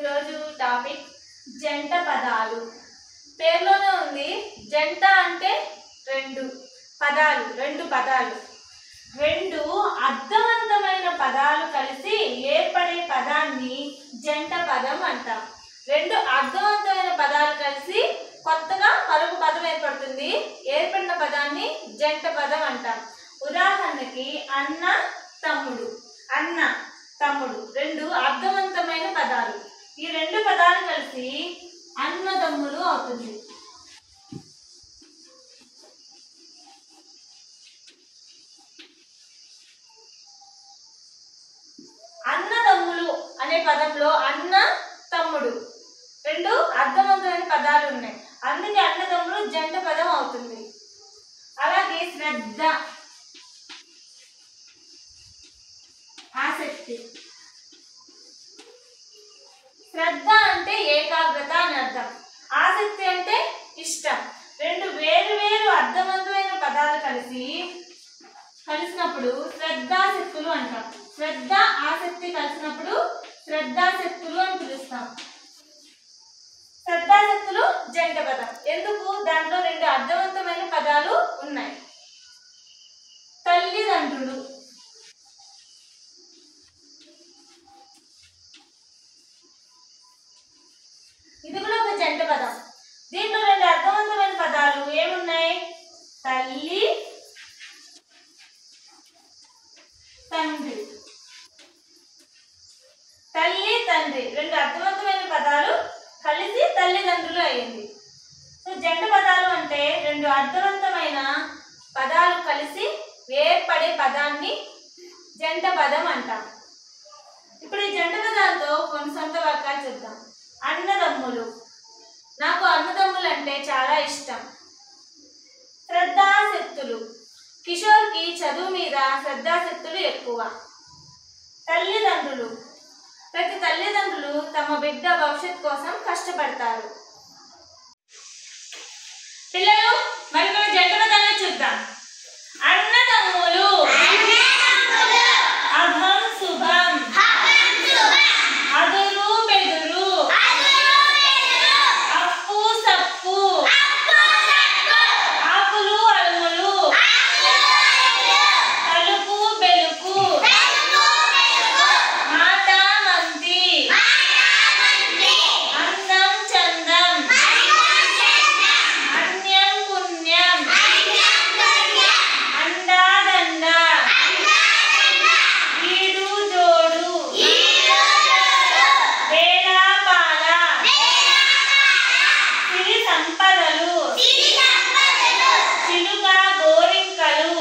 ఈరోజు టాపిక్ జంట పదాలు పేర్లోనే ఉంది జంట అంటే రెండు పదాలు రెండు పదాలు రెండు అర్థవంతమైన పదాలు కలిసి ఏర్పడే పదాన్ని జంట పదం అంటాం రెండు అర్థవంతమైన పదాలు కలిసి కొత్తగా మరొక పదం ఏర్పడుతుంది ఏర్పడిన పదాన్ని జంట పదం అంటాం ఉదాహరణకి అన్న తమ్ముడు అన్న తమ్ముడు రెండు అర్థవంతమైన పదాలు ఈ రెండు పదాలు కలిసి అన్నదమ్ములు అవుతుంది అన్నదమ్ములు అనే పదంలో అన్న తమ్ముడు రెండు అర్థవంతమైన పదాలు ఉన్నాయి అందుకే అన్నదమ్ములు జంట పదం అవుతుంది అలాగే శ్రద్ధ ఆసక్తి శ్రద్ధ అంటే ఏకాగ్రత అని అర్థం ఆసక్తి అంటే ఇష్టం రెండు వేరు వేరు అర్థవంతమైన పదాలు కలిసి కలిసినప్పుడు శ్రద్ధాశక్తులు అంటాం శ్రద్ధ ఆసక్తి కలిసినప్పుడు శ్రద్ధాశక్తులు అని పిలుస్తాం శ్రద్ధాశక్తులు జంట పదం ఎందుకు దాంట్లో రెండు అర్థవంతమైన పదాలు ఉన్నాయి తల్లిదండ్రులు ఇది కూడా ఒక జంట పదం దీంట్లో రెండు అర్థవంతమైన పదాలు ఏమున్నాయి తల్లి తండ్రి తల్లి తండ్రి రెండు అర్థవంతమైన పదాలు కలిసి తల్లిదండ్రులు అయ్యింది సో జంట పదాలు అంటే రెండు అర్థవంతమైన పదాలు కలిసి ఏర్పడే పదాన్ని జంట పదం అంటాం ఇప్పుడు ఈ జంట పదాలతో కొన్ని సొంత వాక్యాలు చూద్దాం అన్నదమ్ములు నాకు అన్నదమ్ములు అంటే చాలా ఇష్టం శ్రద్ధాశక్తులు కిషోర్కి చదువు మీద శ్రద్ధాశక్తులు ఎక్కువ తల్లిదండ్రులు ప్రతి తల్లిదండ్రులు తమ బిడ్డ భవిష్యత్ కోసం కష్టపడతారు పిల్లలు మరి మన జంట పదాలను చూద్దాం అన్నదమ్ములు అభం శుభం అదురు బెదురు అప్పు సప్పు ఆకులు అలుములు తలుపు బెలుకు మాట మంతి అందం చందం అన్యం పుణ్యం అండాదండ ఈడు జోడు వేళాపాల సిరి సంపదలు చిలుక గోరింకలు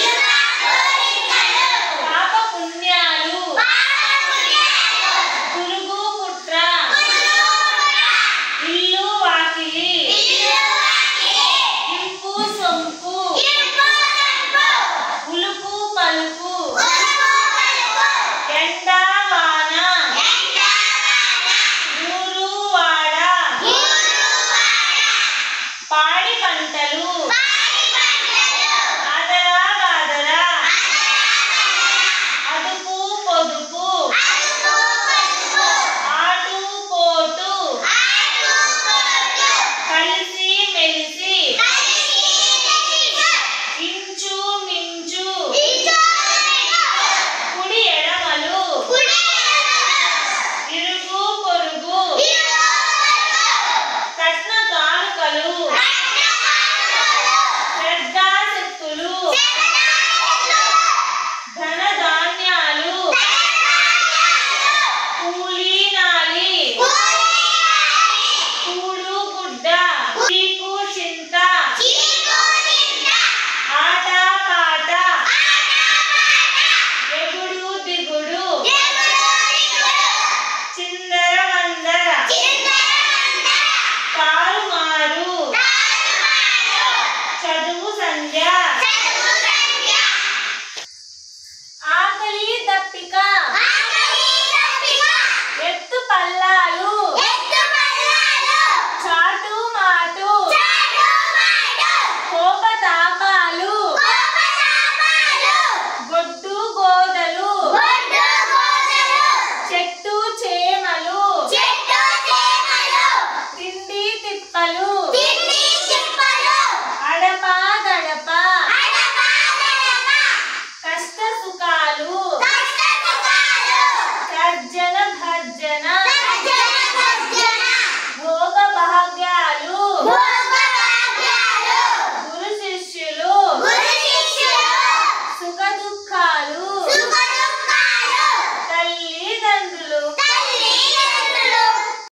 పాప పుణ్యాలు పురుగు పుట్ర ఇల్లు వాకిలి ఇంపు సొంపు ఉలుపు పలుపు ఎండ వాన ఊరు వాడ పాడి పంటలు ఆదరా బాదరా అదుపు పొదుపు ఆటు పోటు కలిసి మెలిసి ఇంచు మించు కుడి ఎడమలు ఇరుగు పొరుగు కట్న కానుకలు శ్రద్ధాశక్తులు ధన ధాన్యాలు కూలీనాలి కూడు గుడ్డ చీకు చింత ఆట పాట ఎగుడు దిగుడు చిందర వందర తారుమారు చదువు సంధ్య ఆకలి దప్పిక ఎత్తు పల్లా